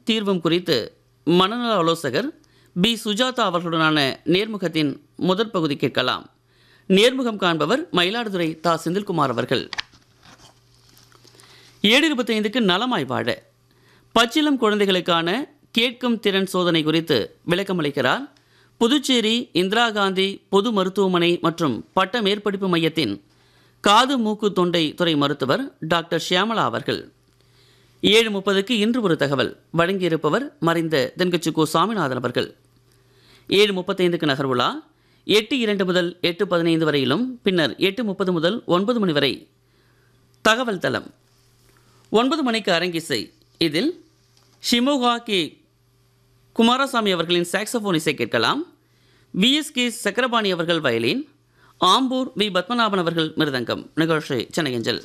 தீர்வும் குறித்து மனநல ஆலோசகர் பி சுஜாதா அவர்களுடனான நேர்முகத்தின் முதற் பகுதி கேட்கலாம் நேர்முகம் காண்பவர் மயிலாடுதுறை தா செந்தில்குமார் அவர்கள் ஏழு இருபத்தைந்துக்கு நலமாய் வாழ பச்சிளம் குழந்தைகளுக்கான கேட்கும் திறன் சோதனை குறித்து விளக்கமளிக்கிறார் புதுச்சேரி இந்திரா காந்தி பொது மருத்துவமனை மற்றும் பட்ட மேற்படிப்பு மையத்தின் காது மூக்கு தொண்டை துறை மருத்துவர் டாக்டர் ஷியாமலா அவர்கள் ஏழு முப்பதுக்கு இன்று ஒரு தகவல் வழங்கியிருப்பவர் மறைந்த தென்கட்சி கோ சாமிநாதன் அவர்கள் ஏழு முப்பத்தைந்துக்கு நகர்வுலா எட்டு இரண்டு முதல் எட்டு பதினைந்து வரையிலும் பின்னர் எட்டு முப்பது முதல் ஒன்பது மணி வரை தகவல் தளம் ஒன்பது மணிக்கு அரங்கிசை இதில் ஷிமோகா கே குமாரசாமி அவர்களின் சாக்ஸபோன் இசை கேட்கலாம் விஎஸ்கே சக்கரபாணி அவர்கள் வயலின் ஆம்பூர் வி பத்மநாபன் அவர்கள் மிருதங்கம் நிகழ்ச்சி சென்னையஞ்சல்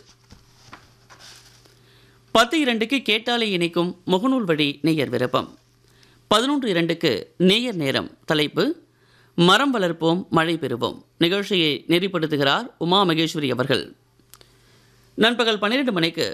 பத்து இரண்டுக்கு கேட்டாலே இணைக்கும் முகநூல் வழி நேயர் விருப்பம் பதினொன்று இரண்டுக்கு நேயர் நேரம் தலைப்பு மரம் வளர்ப்போம் மழை பெறுவோம் நிகழ்ச்சியை நெறிப்படுத்துகிறார் உமா மகேஸ்வரி அவர்கள் நண்பகல் பன்னிரண்டு மணிக்கு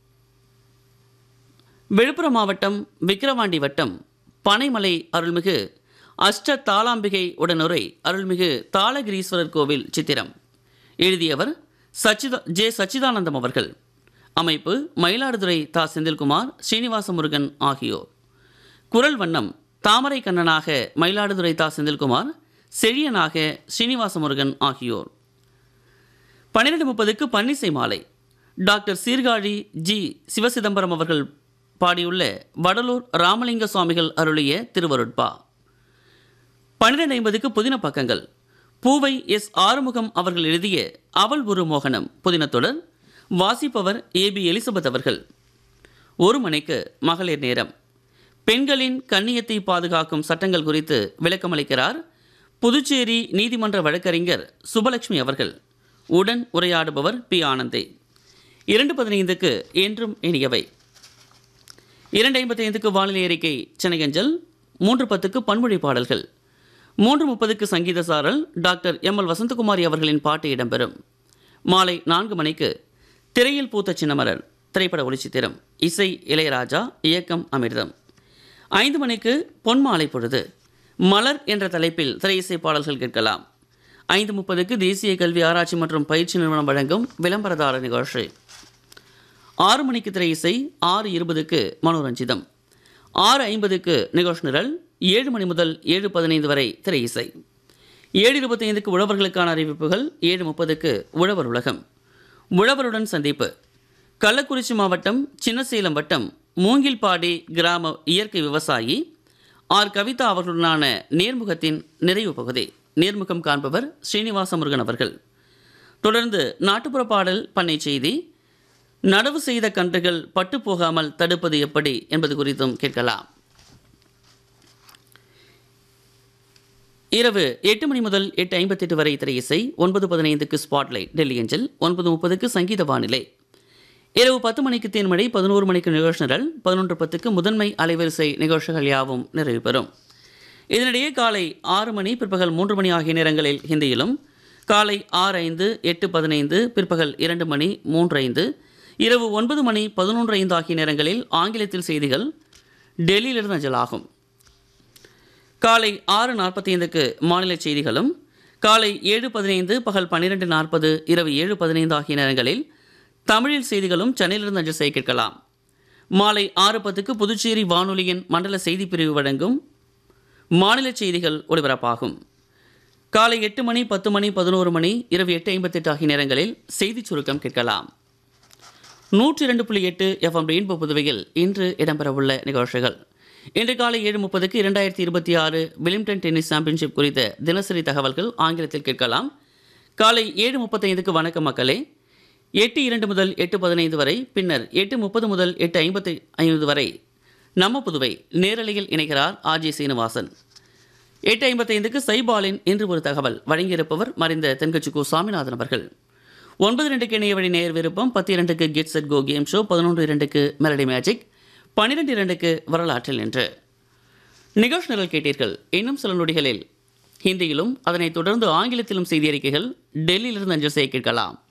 விழுப்புரம் மாவட்டம் விக்கிரவாண்டி வட்டம் பனைமலை அருள்மிகு அஷ்ட தாளாம்பிகை உடனுரை அருள்மிகு தாளகிரீஸ்வரர் கோவில் சித்திரம் எழுதியவர் சச்சிதா ஜே சச்சிதானந்தம் அவர்கள் அமைப்பு மயிலாடுதுறை தா செந்தில்குமார் ஸ்ரீனிவாச முருகன் ஆகியோர் குரல் வண்ணம் தாமரை கண்ணனாக மயிலாடுதுறை தா செந்தில்குமார் செழியனாக ஸ்ரீனிவாச முருகன் ஆகியோர் பன்னிரெண்டு முப்பதுக்கு பன்னிசை மாலை டாக்டர் சீர்காழி ஜி சிவசிதம்பரம் அவர்கள் பாடியுள்ள வடலூர் ராமலிங்க சுவாமிகள் அருளிய திருவருட்பா பன்னிரெண்டு ஐம்பதுக்கு புதின பக்கங்கள் பூவை எஸ் ஆறுமுகம் அவர்கள் எழுதிய அவள் ஒரு மோகனம் புதினத்தொடர் வாசிப்பவர் ஏ பி எலிசபெத் அவர்கள் ஒரு மணிக்கு மகளிர் நேரம் பெண்களின் கண்ணியத்தை பாதுகாக்கும் சட்டங்கள் குறித்து விளக்கமளிக்கிறார் புதுச்சேரி நீதிமன்ற வழக்கறிஞர் சுபலட்சுமி அவர்கள் உடன் உரையாடுபவர் பி ஆனந்தே இரண்டு பதினைந்துக்கு என்றும் இனியவை இரண்டு ஐம்பத்தைந்துக்கு வானிலை அறிக்கை சென்னையஞ்சல் மூன்று பத்துக்கு பன்மொழி பாடல்கள் மூன்று முப்பதுக்கு சங்கீத சாரல் டாக்டர் எம் எல் வசந்தகுமாரி அவர்களின் பாட்டு இடம்பெறும் மாலை நான்கு மணிக்கு திரையில் பூத்த சின்னமரல் திரைப்பட ஒளிச்சித்திரம் இசை இளையராஜா இயக்கம் அமிர்தம் ஐந்து மணிக்கு பொன்மாலை பொழுது மலர் என்ற தலைப்பில் திரையிசை பாடல்கள் கேட்கலாம் ஐந்து முப்பதுக்கு தேசிய கல்வி ஆராய்ச்சி மற்றும் பயிற்சி நிறுவனம் வழங்கும் விளம்பரதார நிகழ்ச்சி ஆறு மணிக்கு திரை இசை ஆறு இருபதுக்கு மனோரஞ்சிதம் ஆறு ஐம்பதுக்கு நிகழ்ச்சி நிரல் ஏழு மணி முதல் ஏழு பதினைந்து வரை திரை இசை ஏழு இருபத்தைந்துக்கு உழவர்களுக்கான அறிவிப்புகள் ஏழு முப்பதுக்கு உழவர் உலகம் உழவருடன் சந்திப்பு கள்ளக்குறிச்சி மாவட்டம் சின்னசேலம் வட்டம் மூங்கில்பாடி கிராம இயற்கை விவசாயி ஆர் கவிதா அவர்களுடனான நேர்முகத்தின் நிறைவு பகுதி நேர்முகம் காண்பவர் ஸ்ரீனிவாச முருகன் அவர்கள் தொடர்ந்து நாட்டுப்புற பாடல் பண்ணை செய்தி நடவு செய்த கன்றுகள் பட்டு போகாமல் தடுப்பது எப்படி என்பது குறித்தும் கேட்கலாம் இரவு எட்டு மணி முதல் எட்டு ஐம்பத்தெட்டு வரை திரை இசை ஒன்பது பதினைந்துக்கு ஸ்பாட்லைட் டெல்லி அஞ்சல் ஒன்பது முப்பதுக்கு சங்கீத வானிலை இரவு பத்து மணிக்கு தேன்மழை பதினோரு மணிக்கு நிகழ்ச்சி நிரல் பதினொன்று பத்துக்கு முதன்மை அலைவரிசை நிகழ்ச்சிகள் யாவும் நிறைவு பெறும் இதனிடையே காலை ஆறு மணி பிற்பகல் மூன்று மணி ஆகிய நேரங்களில் ஹிந்தியிலும் காலை ஆறு ஐந்து எட்டு பதினைந்து பிற்பகல் இரண்டு மணி மூன்று ஐந்து இரவு ஒன்பது மணி பதினொன்று ஐந்து ஆகிய நேரங்களில் ஆங்கிலத்தில் செய்திகள் டெல்லியிலிருந்து அஞ்சலாகும் காலை ஆறு நாற்பத்தி ஐந்துக்கு மாநில செய்திகளும் காலை ஏழு பதினைந்து பகல் பன்னிரெண்டு நாற்பது இரவு ஏழு பதினைந்து ஆகிய நேரங்களில் தமிழில் செய்திகளும் சென்னையிலிருந்து அஞ்சல் செய்ய கேட்கலாம் மாலை ஆறு பத்துக்கு புதுச்சேரி வானொலியின் மண்டல செய்திப் பிரிவு வழங்கும் மாநில செய்திகள் ஒலிபரப்பாகும் காலை எட்டு மணி பத்து மணி பதினோரு மணி இரவு எட்டு ஐம்பத்தெட்டு ஆகிய நேரங்களில் செய்திச் சுருக்கம் கேட்கலாம் நூற்றி இரண்டு புள்ளி எட்டு எஃப்எம் ரெயின்போ புதுவையில் இன்று இடம்பெறவுள்ள நிகழ்ச்சிகள் இன்று காலை ஏழு முப்பதுக்கு இரண்டாயிரத்தி இருபத்தி ஆறு விலிம்டன் டென்னிஸ் சாம்பியன்ஷிப் குறித்த தினசரி தகவல்கள் ஆங்கிலத்தில் கேட்கலாம் காலை ஏழு முப்பத்தைந்துக்கு வணக்கம் மக்களே எட்டு இரண்டு முதல் எட்டு பதினைந்து வரை பின்னர் எட்டு முப்பது முதல் எட்டு ஐம்பத்தி ஐந்து வரை நம்ம புதுவை நேரலையில் இணைகிறார் ஆர்ஜே சீனிவாசன் எட்டு ஐம்பத்தைந்துக்கு சைபாலின் இன்று ஒரு தகவல் வழங்கியிருப்பவர் மறைந்த தென்கட்சி கு சாமிநாதன் அவர்கள் ஒன்பது ரெண்டுக்கு இணைய வழி நேர் விருப்பம் பத்து இரண்டுக்கு get set go game show பதினொன்று இரண்டுக்கு மெலடி மேஜிக் பன்னிரெண்டு இரண்டுக்கு வரலாற்றில் என்று நிகழ்ச்சி நிரல் கேட்டீர்கள் இன்னும் சில நொடிகளில் ஹிந்தியிலும் அதனைத் தொடர்ந்து ஆங்கிலத்திலும் செய்தி அறிக்கைகள் டெல்லியிலிருந்து அஞ்சல் செய்ய கேட்கலாம்